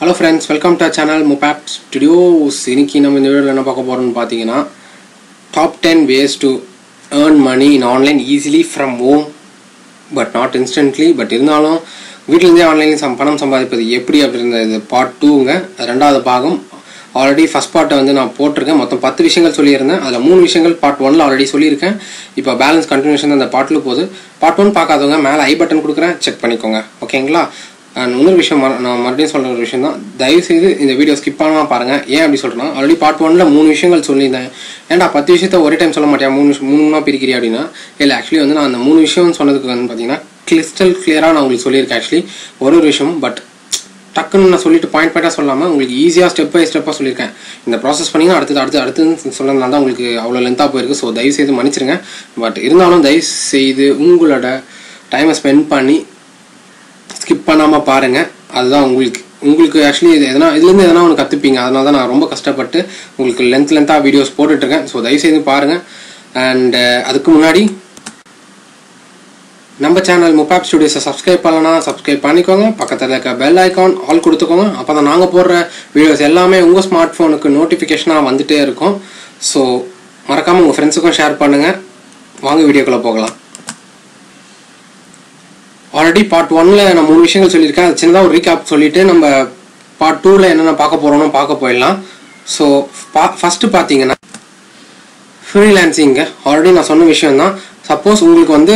hello friends welcome to channel முபாப் studios இன்னைக்கு நம்ம இந்த வீடியோவில் என்ன பார்க்க போகிறோம்னு பார்த்தீங்கன்னா top ten ways to earn money in online easily from home but not instantly but இருந்தாலும் வீட்டிலேருந்தே ஆன்லைனில் சம் பணம் சம்பாதிப்பது எப்படி அப்படின்ற இது பார்ட் டூங்க ரெண்டாவது பாகம் ஆல்ரெடி ஃபஸ்ட் பார்ட்டை வந்து நான் போட்டிருக்கேன் மொத்தம் பத்து விஷயங்கள் சொல்லியிருந்தேன் அதில் மூணு விஷயங்கள் பார்ட் ஒன்ல ஆல்ரெடி சொல்லியிருக்கேன் இப்போ பேலன்ஸ் கண்டினியூஷன் அந்த பார்ட்டில் போகுது பார்ட் ஒன் பார்க்காதவங்க மேலே ஐ பட்டன் கொடுக்குறேன் செக் பண்ணிக்கோங்க ஓகேங்களா அண்ட் இன்னொரு விஷயம் மற- நான் மறுபடியும் சொல்கிற ஒரு விஷயம் தான் தயவுசெய்து இந்த வீடியோ ஸ்கிப் பண்ணாமல் பாருங்கள் ஏன் அப்படி சொல்கிறேன்னா ஆல்ரெடி பார்ட் ஒன்ல மூணு விஷயங்கள் சொல்லியிருந்தேன் ஏன்டா பத்து விஷயத்த ஒரே டைம் சொல்ல மாட்டியா மூணு விஷயம் மூணு மூணா பிரிக்கிறியா அப்படின்னா இல்லை ஆக்சுவலி வந்து நான் அந்த மூணு விஷயம் சொன்னதுக்கு வந்து பார்த்தீங்கன்னா கிறிஸ்டல் கிளியராக நான் உங்களுக்கு சொல்லியிருக்கேன் ஆக்சுவலி ஒரு ஒரு விஷயமும் பட் டக்குன்னு நான் சொல்லிட்டு பாயிண்ட் பாயிண்டாக சொல்லாமல் உங்களுக்கு ஈஸியாக ஸ்டெப் பை ஸ்டெப்பாக சொல்லியிருக்கேன் இந்த ப்ராசஸ் பண்ணிங்கன்னா அடுத்தது அடுத்து அடுத்து சொன்னதுனால தான் உங்களுக்கு அவ்வளோ லென்த்தாக போயிருக்கு ஸோ தயவு செய்து மன்னிச்சிருங்க பட் இருந்தாலும் தயவு செய்து உங்களோட டைமை ஸ்பெண்ட் பண்ணி ஸ்கிப் பண்ணாமல் பாருங்கள் அதுதான் உங்களுக்கு உங்களுக்கு ஆக்சுவலி இது எதனா இதுலேருந்து எதனா ஒன்று கற்றுப்பீங்க அதனால தான் நான் ரொம்ப கஷ்டப்பட்டு உங்களுக்கு லென்த் லென்த்தாக வீடியோஸ் போட்டுட்ருக்கேன் ஸோ தயவுசெய்து பாருங்கள் அண்ட் அதுக்கு முன்னாடி நம்ம சேனல் முப்பாப் ஸ்டுடியோஸை சப்ஸ்கிரைப் பண்ணலனா சப்ஸ்கிரைப் பண்ணிக்கோங்க பக்கத்தில் இருக்க பெல் ஐகான் ஆல் கொடுத்துக்கோங்க அப்போ தான் நாங்கள் போடுற வீடியோஸ் எல்லாமே உங்கள் ஸ்மார்ட் ஃபோனுக்கு நோட்டிஃபிகேஷனாக வந்துட்டே இருக்கும் ஸோ மறக்காமல் உங்கள் ஃப்ரெண்ட்ஸுக்கும் ஷேர் பண்ணுங்கள் வாங்க வீடியோக்குள்ளே போகலாம் ஆல்ரெடி பார்ட் ஒன்ல நான் மூணு விஷயங்கள் சொல்லியிருக்கேன் அது சின்னதாக ஒரு ரீகேப் சொல்லிட்டு நம்ம பார்ட் டூவில் என்னென்ன பார்க்க போகிறோம்னு பார்க்க போயிடலாம் ஸோ ஃபஸ்ட்டு பார்த்தீங்கன்னா ஃப்ரீலான்சிங்க ஆல்ரெடி நான் சொன்ன விஷயம் தான் சப்போஸ் உங்களுக்கு வந்து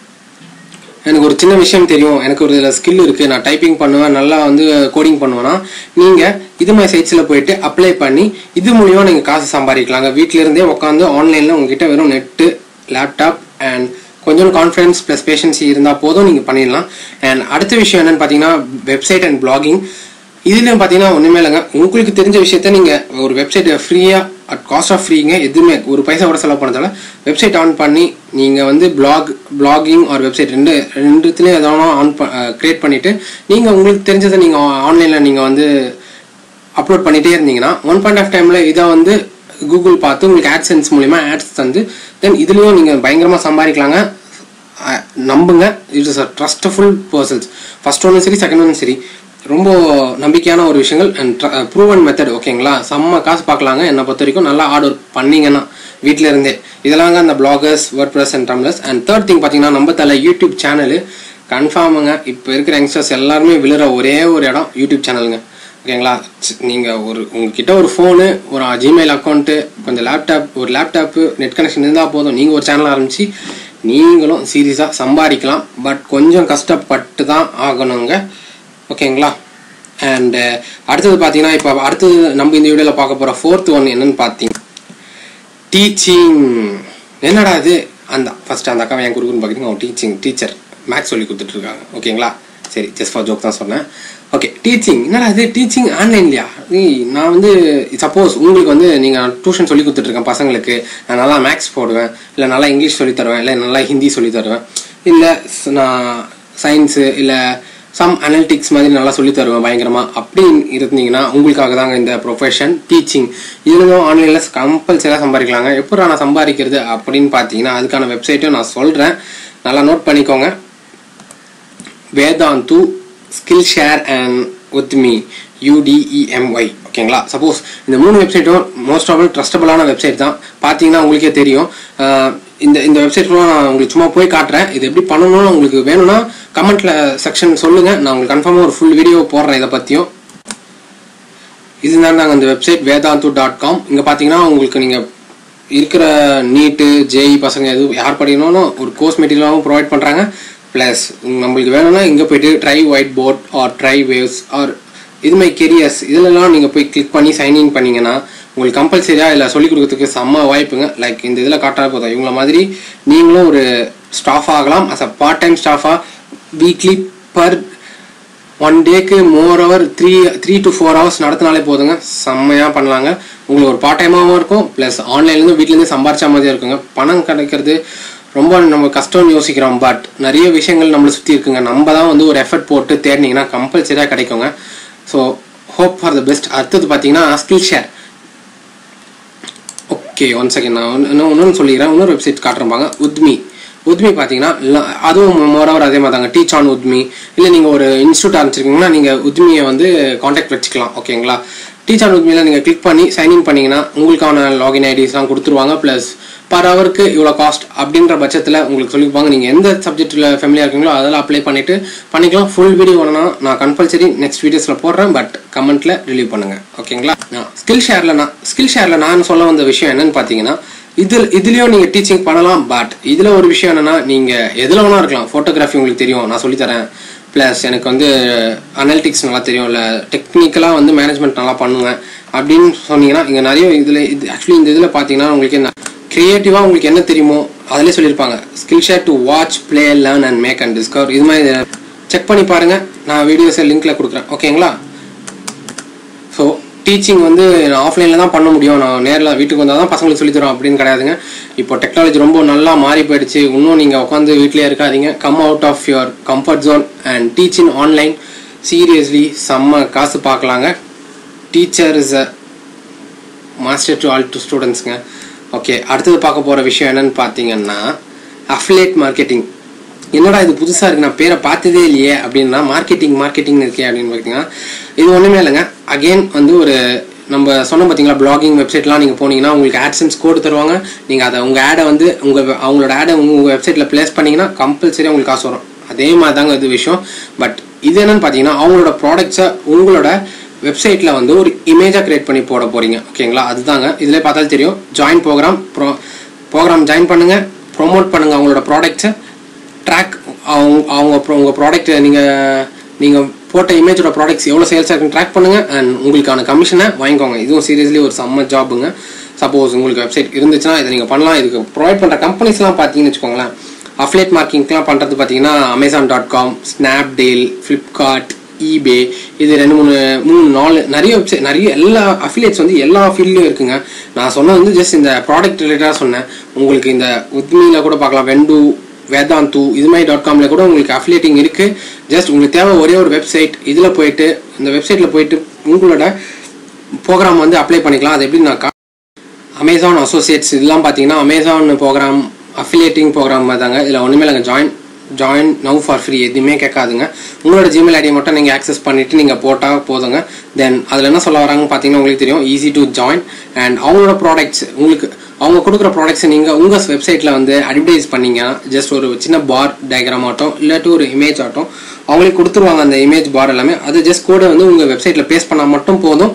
எனக்கு ஒரு சின்ன விஷயம் தெரியும் எனக்கு ஒரு இதில் ஸ்கில் இருக்குது நான் டைப்பிங் பண்ணுவேன் நல்லா வந்து கோடிங் பண்ணுவேன்னா நீங்கள் இது மாதிரி சைட்ஸில் போயிட்டு அப்ளை பண்ணி இது மூலியமாக நீங்கள் காசு சம்பாதிக்கலாங்க வீட்டில இருந்தே உட்காந்து ஆன்லைனில் உங்ககிட்ட வெறும் நெட்டு லேப்டாப் அண்ட் கொஞ்சம் கான்ஃபிடன்ஸ் ப்ளஸ் பேஷன்சி இருந்தால் போதும் நீங்கள் பண்ணிடலாம் அண்ட் அடுத்த விஷயம் என்னன்னு பார்த்தீங்கன்னா வெப்சைட் அண்ட் பிளாகிங் இதுலயும் பார்த்தீங்கன்னா ஒன்றுமே இல்லைங்க உங்களுக்கு தெரிஞ்ச விஷயத்த நீங்கள் ஒரு வெப்சைட்டை ஃப்ரீயாக அட் காஸ்ட் ஆஃப் ஃப்ரீங்க எதுவுமே ஒரு பைசா கூட செலவு பண்ணதால வெப்சைட் ஆன் பண்ணி நீங்கள் வந்து பிளாக் பிளாகிங் ஒரு வெப்சைட் ரெண்டு ரெண்டுத்துலேயும் எதாவது ஆன் கிரியேட் பண்ணிவிட்டு நீங்கள் உங்களுக்கு தெரிஞ்சதை நீங்கள் ஆன்லைனில் நீங்கள் வந்து அப்லோட் பண்ணிட்டே இருந்தீங்கன்னா ஒன் பாயிண்ட் ஆஃப் டைமில் இதை வந்து கூகுள் பார்த்து உங்களுக்கு ஆட்சென்ஸ் மூலிமா ஆட்ஸ் தந்து தென் இதுலேயும் நீங்கள் பயங்கரமாக சம்பாதிக்கலாங்க அஹ் நம்புங்க it is a trustful persons first ஒன்றும் சரி செகண்ட் ஒன்றும் சரி ரொம்ப நம்பிக்கையான ஒரு விஷயங்கள் அண்ட் ப்ரூவன் மெத்தட் ஓகேங்களா செம்ம காசு பார்க்கலாங்க என்னை பொறுத்த வரைக்கும் நல்லா ஹார்ட் ஒர்க் பண்ணீங்கன்னா வீட்டில இருந்தே இதெல்லாங்க அந்த bloggers WordPress and tumblrs and third thing பார்த்தீங்கன்னா நம்ம தலை யூடியூப் சேனலு கன்ஃபார்முங்க இப்போ இருக்கிற யங்ஸ்டர்ஸ் எல்லாருமே விழுற ஒரே ஒரு இடம் யூடியூப் சேனலுங்க ஓகேங்களா சி- நீங்க ஒரு உங்ககிட்ட ஒரு ஃபோனு ஒரு ஜிமெயில் அக்கௌண்ட்டு கொஞ்சம் லேப்டாப் ஒரு லேப்டாப்பு நெட் கனெக்ஷன் இருந்தால் போதும் நீங்கள் ஒரு சேனல் ஆரம்பிச்சு நீங்களும் சீரியஸாக சம்பாதிக்கலாம் பட் கொஞ்சம் கஷ்டப்பட்டு தான் ஆகணுங்க ஓகேங்களா அண்ட் அடுத்தது பார்த்தீங்கன்னா இப்போ அடுத்தது நம்ம இந்த வீடியோவில் பார்க்க போகிற ஃபோர்த் ஒன் என்னன்னு பார்த்தீங்க டீச்சிங் என்னடா இது அந்த ஃபர்ஸ்ட் அந்த அக்கா என் குறுக்குன்னு பார்க்குறீங்க அவங்க டீச்சிங் டீச்சர் மேக்ஸ் சொல்லி கொடுத்துட்டு இருக்காங்க ஓகேங்களா சரி ஜஸ்ட் ஃபார் ஜோக் தான் சொன்னேன் ஓகே டீச்சிங் என்னடா இது டீச்சிங் ஆன்லைன்லையா நான் வந்து சப்போஸ் உங்களுக்கு வந்து நீங்கள் டியூஷன் சொல்லி கொடுத்துட்ருக்கேன் பசங்களுக்கு நான் நல்லா மேக்ஸ் போடுவேன் இல்லை நல்லா இங்கிலீஷ் சொல்லி தருவேன் இல்லை நல்லா ஹிந்தி சொல்லி தருவேன் இல்லை நான் சயின்ஸு இல்லை சம் அனலிட்டிக்ஸ் மாதிரி நல்லா சொல்லி தருவேன் பயங்கரமா அப்படி இருந்தீங்கன்னா உங்களுக்காக தாங்க இந்த ப்ரொஃபஷன் டீச்சிங் இதுலும் ஆன்லைனில் கம்பல்சரியாக சம்பாதிக்கலாங்க எப்போ நான் சம்பாதிக்கிறது அப்படின்னு பார்த்தீங்கன்னா அதுக்கான வெப்சைட்டும் நான் சொல்கிறேன் நல்லா நோட் பண்ணிக்கோங்க Vedantu Skillshare and with me Udemy ஓகேங்களா சப்போஸ் இந்த மூணு வெப்சைட்டும் மோஸ்ட் ஆஃப் ட்ரஸ்டபுளான வெப்சைட் தான் பார்த்தீங்கன்னா உங்களுக்கே தெரியும் ஆஹ் இந்த இந்த வெப்சைட் நான் உங்களுக்கு சும்மா போய் காட்டுறேன் இது எப்படி பண்ணணும்னு உங்களுக்கு வேணும்னா கமெண்ட்ல செக்ஷன் சொல்லுங்க நான் உங்களுக்கு கன்ஃபார்மாக ஒரு ஃபுல் வீடியோ போடுறேன் இதை பற்றியும் இதுதான் நாங்கள் இந்த வெப்சைட் வேதாந்து டாட் காம் இங்கே பார்த்தீங்கன்னா உங்களுக்கு நீங்கள் இருக்கிற நீட்டு ஜேஇ பசங்க எதுவும் யார் படிக்கணும்னு ஒரு கோர்ஸ் மெட்டீரியலாகவும் ப்ரொவைட் பண்ணுறாங்க ப்ளஸ் நம்மளுக்கு வேணும்னா இங்கே போயிட்டு try white board or try waves or இது மாதிரி கெரியர்ஸ் இதுலலாம் நீங்கள் போய் கிளிக் பண்ணி சைன்இன் பண்ணீங்கன்னா உங்களுக்கு கம்பல்சரியாக இல்லை சொல்லிக் கொடுக்கறதுக்கு செம்ம வாய்ப்புங்க லைக் இந்த இதில் காட்டா போதும் இவங்கள மாதிரி நீங்களும் ஒரு ஸ்டாஃப் ஆகலாம் அஸ் அ பார்ட் டைம் ஸ்டாஃபாக வீக்லி பர் ஒன் டேக்கு moreover three three to four hours நடத்தினாலே போதுங்க செம்மையாக பண்ணலாங்க உங்களுக்கு ஒரு பார்ட் டைமாகவும் இருக்கும் ப்ளஸ் ஆன்லைன்லேருந்து வீட்டிலேருந்து சம்பாரிச்ச மாதிரியும் இருக்குங்க பணம் கிடைக்கிறது ரொம்ப நம்ம கஷ்டம்னு யோசிக்கிறோம் பட் நிறைய விஷயங்கள் நம்மளை சுற்றி இருக்குங்க நம்ம தான் வந்து ஒரு எஃபர்ட் போட்டு தேடினீங்கன்னா கம்பல்சரியாக கிடைக்குங்க so hope for the best அடுத்தது பார்த்தீங்கன்னா Skillshare okay one second நான் ஒன்று இன்னும் இன்னொன்று சொல்லிக்கிறேன் இன்னொரு வெப்சைட் காட்டுறேன் பாங்க உத்மி உத்மி பார்த்தீங்கன்னா ல- அதுவும் மோரோவர் அதே மாதிரி தாங்க டீச் ஆன் உத்மி இல்லை நீங்கள் ஒரு இன்ஸ்டியூட் ஆரம்பிச்சிருக்கீங்கன்னா நீங்கள் உத்மியை வந்து காண்டாக்ட் வச்சுக்கலாம் ஓகேங்களா டீச் ஆன் உத்மியில் நீங்கள் கிளிக் பண்ணி சைன்இன் பண்ணீங்கன்னா உங்களுக்கான லாகின் ஐடிஸ்லாம் கொடுத்துருவாங்க ப்ளஸ் பர் ஹவருக்கு இவ்வளோ காஸ்ட் அப்படின்ற பட்சத்தில் உங்களுக்கு சொல்லிப்பாங்க நீங்கள் எந்த சப்ஜெக்ட்டில் ஃபேமிலியாக இருக்கீங்களோ அதெல்லாம் அப்ளை பண்ணிட்டு பண்ணிக்கலாம் ஃபுல் வீடியோ வேணும்னா நான் கம்பல்சரி நெக்ஸ்ட் வீடியோஸில் போடுறேன் பட் கமெண்ட்டில் ரிலீவ் பண்ணுங்க ஓகேங்களா ஸ்கில் ஷேரில் நான் ஸ்கில் ஷேரில் நான் சொல்ல வந்த விஷயம் என்னன்னு பார்த்தீங்கன்னா இதில் இதுலேயும் நீங்கள் டீச்சிங் பண்ணலாம் பட் இதில் ஒரு விஷயம் என்னன்னா நீங்கள் எதில் வேணா இருக்கலாம் ஃபோட்டோகிராஃபி உங்களுக்கு தெரியும் நான் சொல்லித்தரேன் ப்ளஸ் எனக்கு வந்து அனலிட்டிக்ஸ் நல்லா தெரியும் இல்லை டெக்னிக்கலாக வந்து மேனேஜ்மெண்ட் நல்லா பண்ணுவேன் அப்படின்னு சொன்னீங்கன்னா இங்கே நிறைய இதில் இது ஆக்சுவலி இந்த இதில் பார்த்தீங்கன்னா உங்களுக்கு என்ன க்ரியேட்டிவாக உங்களுக்கு என்ன தெரியுமோ அதிலே சொல்லியிருப்பாங்க Skillshare to watch play learn and make and discover இது மாதிரி செக் பண்ணி பாருங்க நான் வீடியோஸை லிங்க்ல கொடுக்குறேன் ஓகேங்களா ஸோ டீச்சிங் வந்து நான் ஆஃப்லைனில் தான் பண்ண முடியும் நான் நேரில் வீட்டுக்கு வந்தால் தான் பசங்களுக்கு சொல்லித் தரோம் அப்படின்னு கிடையாதுங்க இப்போ டெக்னாலஜி ரொம்ப நல்லா மாறி போயிடுச்சு இன்னும் நீங்கள் உட்காந்து வீட்டிலே இருக்காதீங்க come out of your comfort zone and teach in online seriously செம்ம காசு பார்க்கலாங்க teacher is a master to all to ஸ்டூடெண்ட்ஸுங்க ஓகே அடுத்தது பார்க்க போகிற விஷயம் என்னன்னு பார்த்தீங்கன்னா அஃபிலேட் மார்க்கெட்டிங் என்னடா இது புதுசாக இருக்கு நான் பேரை பார்த்ததே இல்லையே அப்படின்னா மார்க்கெட்டிங் மார்க்கெட்டிங் இருக்கே அப்படின்னு பார்த்தீங்கன்னா இது ஒன்றுமே இல்லைங்க அகெயின் வந்து ஒரு நம்ம சொன்னோம் பார்த்தீங்களா பிளாகிங் வெப்சைட்லாம் நீங்கள் போனீங்கன்னா உங்களுக்கு AdSense கோடு தருவாங்க நீங்கள் அதை உங்கள் ஆடை வந்து உங்கள் அவங்களோட ஆடை உங்கள் வெப்சைட்டில் ப்ளேஸ் பண்ணீங்கன்னா கம்பல்சரி உங்களுக்கு காசு வரும் அதே மாதிரி தாங்க இது விஷயம் பட் இது என்னன்னு பார்த்தீங்கன்னா அவங்களோட ப்ராடக்ட்ஸை உங்களோட வெப்சைட்டில் வந்து ஒரு இமேஜாக கிரியேட் பண்ணி போட போகிறீங்க ஓகேங்களா அதுதாங்க இதில் பார்த்தாலும் தெரியும் join program pro program join பண்ணுங்க ப்ரோமோட் பண்ணுங்க அவங்களோட ப்ராடக்ட்ஸை ட்ராக் அவங்க அவங்க pro- உங்க ப்ராடக்ட் நீங்கள் நீங்கள் போட்ட இமேஜோட ப்ராடக்ட்ஸ் எவ்வளோ சேல்ஸ் இருக்குன்னு ட்ராக் பண்ணுங்க அண்ட் உங்களுக்கான கமிஷனை வாங்கிக்கோங்க இதுவும் சீரியஸ்லி ஒரு செம்ம ஜாபுங்க சப்போஸ் உங்களுக்கு வெப்சைட் இருந்துச்சுன்னா இதை நீங்கள் பண்ணலாம் இதுக்கு ப்ரொவைட் பண்ணுற கம்பெனிஸ்லாம் பார்த்தீங்கன்னு வச்சுக்கோங்களேன் அஃப்லேட் மார்க்கிங்லாம் பண்ணுறது பார்த்தீங்கன்னா Amazon dot com Snapdeal Flipkart eBay இது ரெண்டு மூணு மூணு நாலு நிறைய வெப்சைட் நிறைய எல்லா அஃபிலியேட்ஸ் வந்து எல்லா ஃபீல்ட்லையும் இருக்குங்க நான் சொன்னது வந்து ஜஸ்ட் இந்த ப்ராடக்ட் ரிலேட்டடாக சொன்னேன் உங்களுக்கு இந்த உத்மியில் கூட பார்க்கலாம் வெண்டு வேதாந்து இது மாதிரி டாட் காம்ல கூட உங்களுக்கு அஃபிலியேட்டிங் இருக்கு ஜஸ்ட் உங்களுக்கு தேவை ஒரே ஒரு வெப்சைட் இதில் போயிட்டு இந்த வெப்சைட்டில் போயிட்டு உங்களோட ப்ரோக்ராம் வந்து அப்ளை பண்ணிக்கலாம் அது எப்படி நான் கா- அமேசான் அசோசியேட்ஸ் இதெல்லாம் பார்த்தீங்கன்னா அமேசான் ப்ரோக்ராம் அஃபிலியேட்டிங் ப்ரோக்ராம் தாங்க இதில் ஒன்றுமே இல்லைங்க join join now for free எதுவுமே கேட்காதுங்க உங்களோட ஜிமெயில் ஐடியை மட்டும் நீங்கள் ஆக்சஸ் பண்ணிவிட்டு நீங்கள் போட்டால் போதுங்க தென் அதில் என்ன சொல்ல வராங்கன்னு பார்த்தீங்கன்னா உங்களுக்கு தெரியும் ஈஸி டு ஜாயின் அண்ட் அவங்களோட ப்ராடக்ட்ஸ் உங்களுக்கு அவங்க கொடுக்குற ப்ராடக்ட்ஸை நீங்கள் உங்கள் வெப்சைட்டில் வந்து அட்வர்டைஸ் பண்ணீங்கன்னா ஜஸ்ட் ஒரு சின்ன பார் டயக்ராம் ஆட்டும் இல்லாட்டி ஒரு இமேஜ் ஆட்டும் அவங்களுக்கு கொடுத்துருவாங்க அந்த இமேஜ் பார் எல்லாமே அது ஜஸ்ட் கூட வந்து உங்கள் வெப்சைட்டில் பேஸ்ட் பண்ணால் மட்டும் போதும்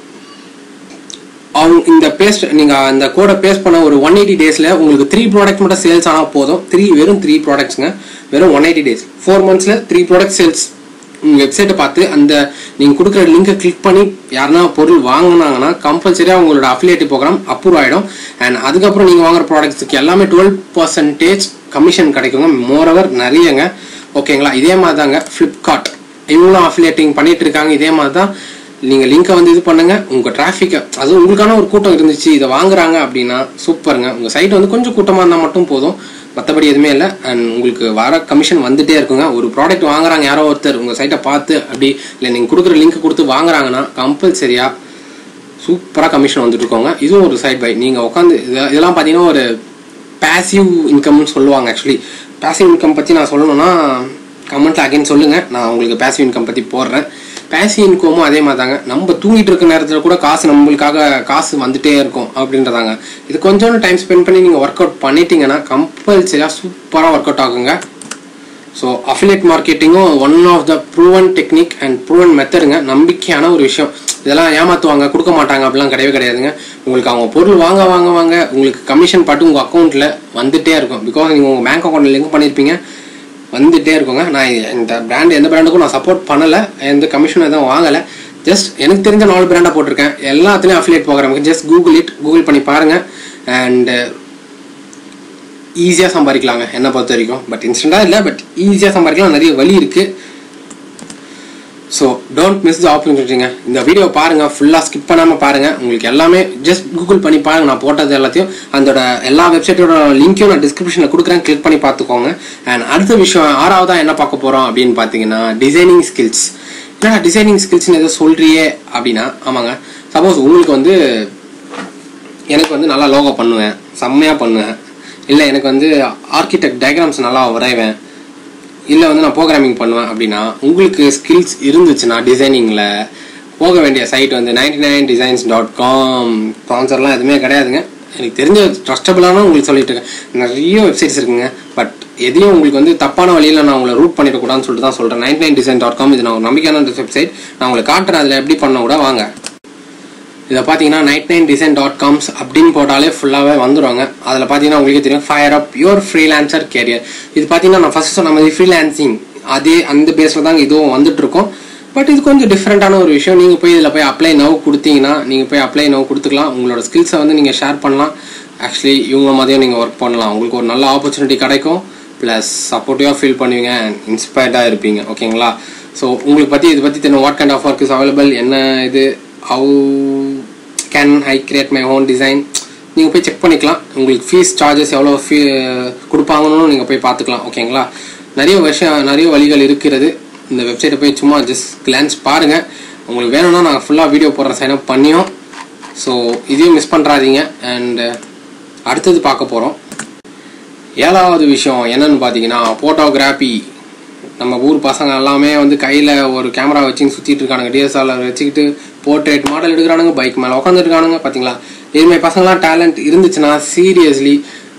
அவங்க இந்த பேஸ்ட் நீங்க அந்த கோடை பேஸ்ட் பண்ண ஒரு ஒன் எயிட்டி டேஸ்ல உங்களுக்கு த்ரீ ப்ராடக்ட் மட்டும் சேல்ஸ் ஆனா போதும் த்ரீ வெறும் த்ரீ ப்ராடக்ட்ஸ்ங்க வெறும் ஒன் எயிட்டி டேஸ் ஃபோர் மந்த்ஸ்ல த்ரீ ப்ராடக்ட் சேல்ஸ் உங்க வெப்சைட்டை பார்த்து அந்த நீங்க கொடுக்குற லிங்கை கிளிக் பண்ணி யாருன்னா பொருள் வாங்கினாங்கன்னா கம்பல்சரியா உங்களோட அஃபிலியேட்டிவ் ப்ரோக்ராம் அப்ரூவ் ஆயிடும் அண்ட் அதுக்கப்புறம் நீங்க வாங்குற ப்ராடக்ட்ஸ்க்கு எல்லாமே டுவெல் பர்சன்டேஜ் கமிஷன் கிடைக்குங்க மோரோவர் நிறையங்க ஓகேங்களா இதே மாதிரி தாங்க ஃப்ளிப்கார்ட் இவங்களும் அஃபிலியேட்டிங் பண்ணிட்டு இருக்காங்க இதே மாதிரி தான் நீங்க லிங்கை வந்து இது பண்ணுங்க உங்க டிராஃபிக்கை அது உங்களுக்கான ஒரு கூட்டம் இருந்துச்சு இதை வாங்குறாங்க அப்படின்னா சூப்பருங்க உங்க சைட் வந்து கொஞ்சம் கூட்டமா இருந்தா மட்டும் போதும் மற்றபடி எதுவுமே இல்லை அண்ட் உங்களுக்கு வர கமிஷன் வந்துட்டே இருக்குங்க ஒரு ப்ராடக்ட் வாங்குறாங்க யாரோ ஒருத்தர் உங்க சைட்டை பார்த்து அப்படி இல்லை நீங்க கொடுக்குற லிங்க் கொடுத்து வாங்குறாங்கன்னா கம்பல்சரியா சூப்பராக கமிஷன் வந்துட்டு இருக்கோங்க இதுவும் ஒரு சைட் பை நீங்கள் உட்காந்து இதெல்லாம் பார்த்தீங்கன்னா ஒரு பேசிவ் இன்கம்னு சொல்லுவாங்க ஆக்சுவலி பேசிவ் இன்கம் பற்றி நான் சொல்லணும்னா கமெண்ட்ல அகைன் சொல்லுங்க நான் உங்களுக்கு பேசிவ் இன்கம் பற்றி போடுறேன் பேசிவ் இன்கமும் அதே மாதிரி தாங்க நம்ம தூங்கிட்டு இருக்க நேரத்தில் கூட காசு நம்மளுக்காக காசு வந்துட்டே இருக்கும் அப்படின்றதாங்க இது கொஞ்சோண்டு டைம் ஸ்பெண்ட் பண்ணி நீங்கள் ஒர்க் அவுட் பண்ணிட்டீங்கன்னா கம்பல்சரியாக சூப்பராக ஒர்க் அவுட் ஆகுங்க ஸோ அஃபிலியேட் மார்க்கெட்டிங்கும் one of the proven technique and proven மெத்தடுங்க நம்பிக்கையான ஒரு விஷயம் இதெல்லாம் ஏமாத்துவாங்க கொடுக்க மாட்டாங்க அப்படிலாம் கிடையவே கிடையாதுங்க உங்களுக்கு அவங்க பொருள் வாங்க வாங்க வாங்க உங்களுக்கு கமிஷன் பாட்டு உங்கள் அக்கௌண்ட்டில் வந்துட்டே இருக்கும் பிகாஸ் நீங்கள் உங்கள் பேங்க் அக்கௌண்ட்டில் லிங்க் பண்ணியிருப்பீங்க வந்துட்டே இருக்குங்க நான் இந்த பிராண்ட் எந்த பிராண்டுக்கும் நான் சப்போர்ட் பண்ணலை எந்த கமிஷனும் எதுவும் வாங்கலை ஜஸ்ட் எனக்கு தெரிஞ்ச நாலு பிராண்டாக போட்டிருக்கேன் எல்லாத்துலேயும் அஃபிலியேட் ப்ரோக்ராமுக்கு ஜஸ்ட் கூகுள் இட் கூகுள் பண்ணி பாருங்கள் அண்ட் ஈஸியாக சம்பாதிக்கலாங்க என்னை பொறுத்த வரைக்கும் பட் இன்ஸ்டண்ட்டாக இல்லை பட் ஈஸியாக சம்பாதிக்கலாம் நிறைய வழி இருக்குது ஸோ டோன்ட் மிஸ் த ஆப்பர்ச்சுனிட்டிங்க இந்த வீடியோ பாருங்கள் ஃபுல்லாக ஸ்கிப் பண்ணாமல் பாருங்கள் உங்களுக்கு எல்லாமே ஜஸ்ட் கூகுள் பண்ணி பாருங்கள் நான் போட்டது எல்லாத்தையும் அதோட எல்லா வெப்சைட்டோட லிங்க்கையும் நான் டிஸ்கிரிப்ஷனில் கொடுக்குறேன் கிளிக் பண்ணி பார்த்துக்கோங்க அண்ட் அடுத்த விஷயம் ஆறாவதாக என்ன பார்க்க போகிறோம் அப்படின்னு பார்த்தீங்கன்னா டிசைனிங் ஸ்கில்ஸ் என்னடா டிசைனிங் ஸ்கில்ஸ்னு எதோ சொல்கிறியே அப்படின்னா ஆமாங்க சப்போஸ் உங்களுக்கு வந்து எனக்கு வந்து நல்லா லோகோ பண்ணுவேன் செம்மையாக பண்ணுவேன் இல்லை எனக்கு வந்து ஆர்கிடெக்ட் டயக்ராம்ஸ் நல்லா வரைவேன் இல்லை வந்து நான் ப்ரோக்ராமிங் பண்ணுவேன் அப்படின்னா உங்களுக்கு ஸ்கில்ஸ் இருந்துச்சுன்னா டிசைனிங்கில் போக வேண்டிய சைட் வந்து ninety nine designs dot com ஸ்பான்சர்லாம் எதுவுமே கிடையாதுங்க எனக்கு தெரிஞ்ச ட்ரஸ்டபுளான உங்களுக்கு சொல்லிட்டு இருக்கேன் நிறைய வெப்சைட்ஸ் இருக்குங்க பட் எதையும் உங்களுக்கு வந்து தப்பான வழியில் நான் உங்களை ரூட் பண்ணிடக்கூடாதுன்னு சொல்லிட்டு தான் சொல்கிறேன் ninety nine design dot com இது நான் ஒரு நம்பிக்கையான வெப்சைட் நான் உங்களுக்கு காட்டுறேன் அதில் எப்படி பண்ண கூட வாங்க இதை பார்த்தீங்கன்னா ninety nine design dot coms அப்படின்னு போட்டாலே ஃபுல்லாகவே வந்துடுவாங்க அதில் பார்த்தீங்கன்னா உங்களுக்கே தெரியும் fire up your freelancer career இது பார்த்தீங்கன்னா நான் ஃபர்ஸ்ட் சொன்ன மாதிரி ஃப்ரீலான்சிங் அதே அந்த பேஸில் தான் இதுவும் வந்துட்டு இருக்கும் பட் இது கொஞ்சம் டிஃப்ரெண்ட்டான ஒரு விஷயம் நீங்கள் போய் இதில் போய் அப்ளை நவ் கொடுத்தீங்கன்னா நீங்கள் போய் அப்ளை நவ் கொடுத்துக்கலாம் உங்களோட ஸ்கில்ஸை வந்து நீங்கள் ஷேர் பண்ணலாம் ஆக்சுவலி இவங்க மாதிரியும் நீங்கள் ஒர்க் பண்ணலாம் உங்களுக்கு ஒரு நல்ல ஆப்பர்ச்சுனிட்டி கிடைக்கும் ப்ளஸ் சப்போர்ட்டிவாக ஃபீல் பண்ணுவீங்க இன்ஸ்பயர்டாக இருப்பீங்க ஓகேங்களா ஸோ உங்களுக்கு பற்றி இதை பற்றி தெரியும் what kind of work is available என்ன இது how can I create my own design நீங்கள் போய் செக் பண்ணிக்கலாம் உங்களுக்கு ஃபீஸ் சார்ஜஸ் எவ்வளோ ஃபீ கொடுப்பாங்கன்னு நீங்கள் போய் பார்த்துக்கலாம் ஓகேங்களா நிறைய விஷயம் நிறைய வழிகள் இருக்கிறது இந்த வெப்சைட்டை போய் சும்மா ஜஸ்ட் கிளான்ஸ் பாருங்கள் உங்களுக்கு வேணும்னா நான் ஃபுல்லாக வீடியோ போடுறேன் சைன் அப் பண்ணியும் ஸோ இதையும் மிஸ் பண்ணுறாதீங்க அண்ட் அடுத்தது பார்க்க போகிறோம் ஏழாவது விஷயம் என்னன்னு பார்த்தீங்கன்னா ஃபோட்டோகிராஃபி நம்ம ஊர் பசங்க எல்லாமே வந்து கையில் ஒரு கேமரா வச்சு சுற்றிட்டு இருக்கானுங்க டிஎஸ்ஆர்ஆர் வச்சுக்கிட்டு போர்ட்ரேட் மாடல் எடுக்கிறானுங்க பைக் மேலே உட்காந்துருக்கானுங்க பார்த்தீங்களா இதுமாதிரி பசங்களாம் டேலண்ட் இருந்துச்சுன்னா சீரியஸ்லி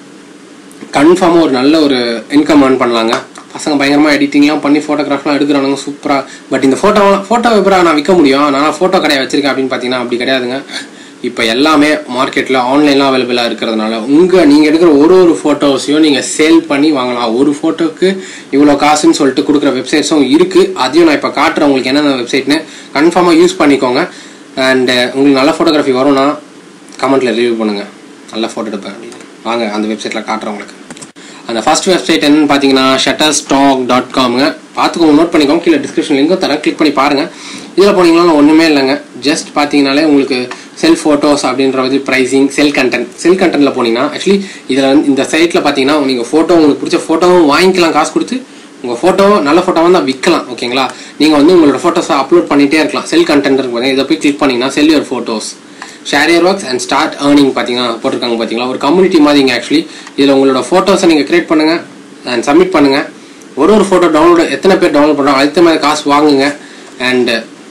கன்ஃபார்மாக ஒரு நல்ல ஒரு இன்கம் earn பண்ணலாங்க பசங்க பயங்கரமாக எடிட்டிங்லாம் பண்ணி ஃபோட்டோகிராஃப்லாம் எடுக்கிறானுங்க சூப்பராக பட் இந்த ஃபோட்டோலாம் ஃபோட்டோ எப்பரா நான் விற்க முடியும் நான் ஃபோட்டோ கடையை வச்சிருக்கேன் அப்படின்னு பார்த்தீங்கன்னா அப்படி கிடையாதுங்க இப்போ எல்லாமே மார்க்கெட்டில் ஆன்லைன்லாம் அவைலபிளாக இருக்கிறதுனால உங்கள் நீங்கள் எடுக்கிற ஒரு ஒரு ஃபோட்டோஸையும் நீங்கள் சேல் பண்ணி வாங்கலாம் ஒரு ஃபோட்டோக்கு இவ்வளோ காசுன்னு சொல்லிட்டு கொடுக்குற வெப்சைட்ஸும் இருக்குது அதையும் நான் இப்போ காட்டுறேன் உங்களுக்கு என்னென்ன வெப்சைட்னு கன்ஃபார்மாக யூஸ் பண்ணிக்கோங்க அண்ட் உங்களுக்கு நல்ல ஃபோட்டோகிராஃபி வரும்னா கமெண்ட்டில் ரிவ்யூ பண்ணுங்கள் நல்ல ஃபோட்டோ எடுப்பேன் அப்படின்னு வாங்க அந்த வெப்சைட்டில் காட்டுறேன் உங்களுக்கு அந்த ஃபர்ஸ்ட் வெப்சைட் என்னன்னு பார்த்தீங்கன்னா ஷட்டர் ஸ்டாக் டாட் காம்ங்க பார்த்துக்கோங்க நோட் பண்ணிக்கோங்க கீழே டிஸ்கிரிப்ஷன் லிங்கும் தரேன் கிளிக் பண்ணி பாருங்கள் இதில் போனீங்கன்னா ஒன்றுமே இல்லைங்க ஜஸ்ட் பார்த்தீங்கனாலே உங்களுக்கு செல் ஃபோட்டோஸ் அப்படின்ற வந்து ப்ரைஸிங் செல் கண்டென்ட் செல் கண்டென்ட்டில் போனீங்கன்னா ஆக்சுவலி இதில் வந்து இந்த சைட்டில் பார்த்தீங்கன்னா நீங்கள் ஃபோட்டோ உங்களுக்கு பிடிச்ச ஃபோட்டோவும் வாங்கிக்கலாம் காசு கொடுத்து உங்கள் ஃபோட்டோ நல்ல ஃபோட்டோவாக தான் விற்கலாம் ஓகேங்களா நீங்கள் வந்து உங்களோட ஃபோட்டோஸை அப்லோட் பண்ணிகிட்டே இருக்கலாம் செல் கண்டென்ட் இருக்கு இதை போய் கிளிக் பண்ணிங்கன்னா sell your photos share your works and start earning பார்த்தீங்கன்னா போட்டிருக்காங்க பார்த்தீங்களா ஒரு கம்யூனிட்டி மாதிரிங்க ஆக்சுவலி இதில் உங்களோட ஃபோட்டோஸை நீங்கள் கிரியேட் பண்ணுங்கள் அண்ட் சப்மிட் பண்ணுங்கள் ஒரு ஒரு ஃபோட்டோ டவுன்லோட் எத்தனை பேர் டவுன்லோட் பண்ணுறாங்க அதுக்கு மாதிரி காசு வாங்குங்க அண்ட்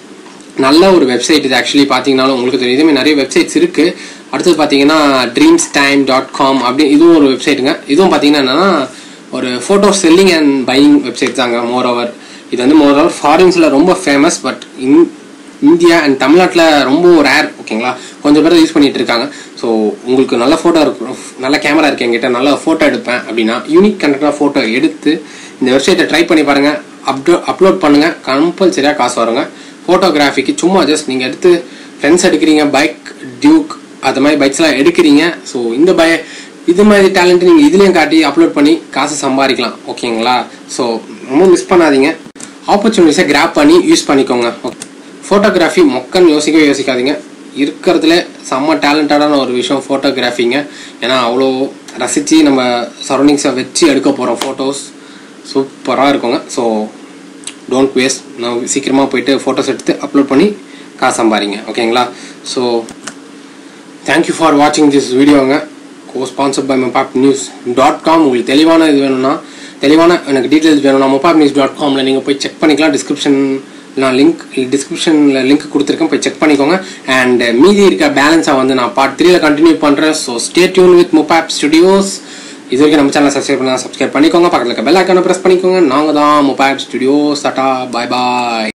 நல்ல ஒரு வெப்சைட் இது ஆக்சுவலி பார்த்தீங்கன்னாலும் உங்களுக்கு தெரியும் இதே மாதிரி நிறைய வெப்சைட்ஸ் இருக்குது அடுத்தது பார்த்தீங்கன்னா ட்ரீம்ஸ் டைம் டாட் காம் அப்படி இதுவும் ஒரு வெப்சைட்டுங்க இதுவும் பார்த்தீங்கன்னா என்னன்னா ஒரு photo selling and buying website தாங்க மோர் ஓவர் இது வந்து மோர் ஓவர் ஃபாரின்ஸில் ரொம்ப famous but in India and தமிழ்நாட்டில் ரொம்ப ரேர் ஓகேங்களா கொஞ்சம் பேர் யூஸ் பண்ணிட்டு இருக்காங்க ஸோ உங்களுக்கு நல்ல ஃபோட்டோ இருக்கும் நல்ல கேமரா இருக்கு என்கிட்ட நல்ல ஃபோட்டோ எடுப்பேன் அப்படின்னா யூனிக் கண்டக்டாக ஃபோட்டோ எடுத்து இந்த வெப்சைட்டை ட்ரை பண்ணி பாருங்க அப்டோ அப்லோட் பண்ணுங்க கம்பல்சரியாக காசு வருங்க ஃபோட்டோகிராஃபிக்கு சும்மா ஜஸ்ட் நீங்கள் எடுத்து ஃப்ரெண்ட்ஸ் எடுக்கிறீங்க பைக் டியூக் அது மாதிரி பைக்ஸ்லாம் எடுக்கிறீங்க ஸோ இந்த பய இது மாதிரி டேலண்ட் நீங்கள் இதுலேயும் காட்டி அப்லோட் பண்ணி காசு சம்பாதிக்கலாம் ஓகேங்களா ஸோ ரொம்ப மிஸ் பண்ணாதீங்க ஆப்பர்ச்சுனிட்டிஸை கிராப் பண்ணி யூஸ் பண்ணிக்கோங்க ஃபோட்டோகிராஃபி மொக்கன்னு யோசிக்கவே யோசிக்காதீங்க இருக்கிறதுல செம்ம டேலண்டடான ஒரு விஷயம் ஃபோட்டோகிராஃபிங்க ஏன்னா அவ்வளோ ரசித்து நம்ம சரௌண்டிங்ஸை வச்சு எடுக்க போகிறோம் ஃபோட்டோஸ் சூப்பராக இருக்குங்க ஸோ டோன்ட் வேஸ்ட் நான் சீக்கிரமாக போயிட்டு ஃபோட்டோஸ் எடுத்து அப்லோட் பண்ணி காசு சம்பாரிங்க ஓகேங்களா ஸோ தேங்க்யூ ஃபார் வாட்சிங் திஸ் வீடியோங்க கோ ஸ்பான்சர் பை மொபாப் நியூஸ் டாட் காம் உங்களுக்கு தெளிவான இது வேணும்னா தெளிவான எனக்கு டீட்டெயில்ஸ் வேணும்னா மொபாப் நியூஸ் டாட் காமில் நீங்கள் போய் செக் பண்ணிக்கலாம் டிஸ்கிரிப்ஷன் நான் லிங்க் டிஸ்கிரிப்ஷனில் லிங்க் கொடுத்துருக்கேன் போய் செக் பண்ணிக்கோங்க அண்ட் மீதி இருக்க பேலன்ஸை வந்து நான் பார்ட் த்ரீல கண்டினியூ பண்ணுறேன் ஸோ ஸ்டே டியூன் வித் மொபாப் ஸ்டுடியோஸ் இது வரைக்கும் நம்ம சேனல் சப்ஸ்கிரைப் பண்ணலாம் சப்ஸ்கிரைப் பண்ணிக்கோங்க பக்கத்தில் இருக்க பெல் ஐக்கானை ப்ரெஸ் பண்ணிக்கோங்க நாங்கள் தான் மொபாப் ஸ்டுடியோஸ் டாட்டா பாய் பாய்